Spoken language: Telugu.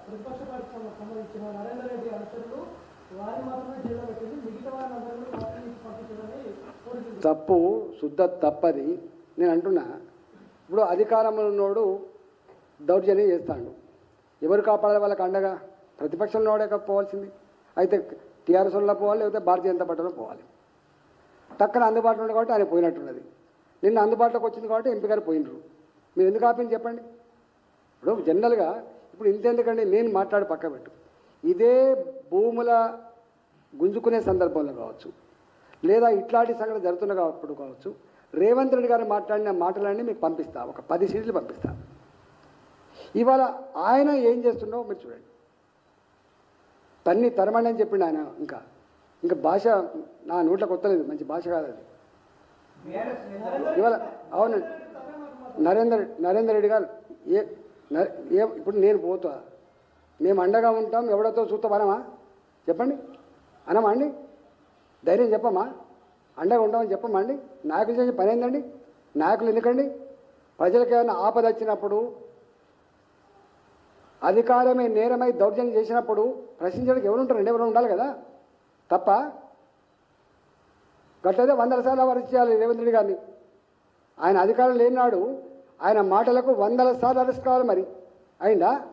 ప్రతిపక్ష పార్టీకి సంబ- సంబంధించిన నరేందర్ రెడ్డి అనుచరులు వారి మాత్రమే జైల్లో పెట్టింది మిగతా వారిని అందరినీ పార్టీ నుంచి పంపించాలని కోరుతుంది తప్పు శుద్ధ తప్పది నేను అంటున్నా ఇప్పుడు అధికారంలో ఉన్నోడు దౌర్జన్యం చేస్తాడు ఎవరు కాపాడాలి వాళ్ళకి అండగా ప్రతిపక్షంలో ఉన్నోడే పోవాల్సింది అయితే టీఆర్ఎస్ వల్ల పోవాలి లేకపోతే భారతీయ జనతా పార్టీలో పోవాలి టక్కన అందుబాటులో ఉంది కాబట్టి ఆయన పోయినట్టున్నది నిన్న అందుబాటులోకి వచ్చింది కాబట్టి ఎంపీ గారు పోయినరు మీరు ఎందుకు ఆపింది చెప్పండి ఇప్పుడు జనరల్గా ఇప్పుడు ఇంతెందుకండి నేను మాట్లాడి పక్క పెట్టు ఇదే భూముల గుంజుకునే సందర్భంలో కావచ్చు లేదా ఇట్లాంటి సంఘటన జరుగుతున్న అప్పుడు కావచ్చు రేవంత్ రెడ్డి గారు మాట్లాడిన మాటలన్నీ మీకు పంపిస్తా ఒక పది సీట్లు పంపిస్తా ఇవాళ ఆయన ఏం చేస్తుండో మీరు చూడండి తన్ని తరమండి అని చెప్పిండు ఆయన ఇంకా ఇంకా భాష నా నోట్ల కొత్తలేదు మంచి భాష కాదు అది ఇవాళ అవునండి నరేందర్ నరేందర్ రెడ్డి గారు ఏ న- ఏ ఇప్పుడు నేను పోతా మేము అండగా ఉంటాం ఎవడతో చూస్తాం అనమా చెప్పండి అనమా అండి ధైర్యం చెప్పమా అండగా ఉంటామని చెప్పమా అండి నాయకులు చేసే పని ఏందండి నాయకులు ఎందుకండి ప్రజలకు ఏమైనా ఆపద వచ్చినప్పుడు అధికారమే నేరమై దౌర్జన్యం చేసినప్పుడు ప్రశ్నించడానికి ఎవరు ఉంటారండి ఎవరు ఉండాలి కదా తప్ప గట్లయితే వందల సార్లు అరెస్ట్ చేయాలి రేవంత్ రెడ్డి గారిని ఆయన అధికారం లేనినాడు ఆయన మాటలకు వందల సార్లు అరెస్ట్ కావాలి మరి అయిందా